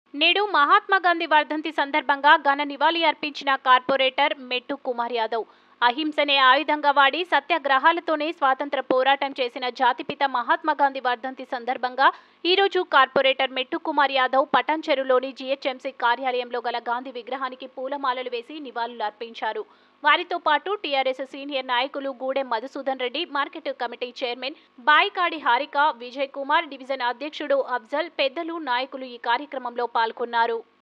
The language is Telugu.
నేడు మహాత్మా గాంధీ వర్ధంతి సందర్భంగా ఘన నివాళి అర్పించిన కార్పొరేటర్ మెట్టు కుమార్ యాదవ్ అహింసనే ఆయుధంగా వాడి సత్యాగ్రహాలతోనే స్వాతంత్ర పోరాటం చేసిన జాతిపిత మహాత్మా గాంధీ వర్ధంతి సందర్భంగా ఈరోజు కార్పొరేటర్ మెట్టు కుమార్ యాదవ్ పటాన్చెరులోని జీహెచ్ఎంసీ కార్యాలయంలో గల గాంధీ విగ్రహానికి పూలమాలలు వేసి నివాళులు అర్పించారు వారితో పాటు టీఆర్ఎస్ సీనియర్ నాయకులు Gudem Madhusudan Reddy market committee chairman Boyikadi Harika Vijay Kumar division అధ్యక్షుడు అఫ్జల్ పెద్దలు నాయకులు ఈ కార్యక్రమంలో పాల్గొన్నారు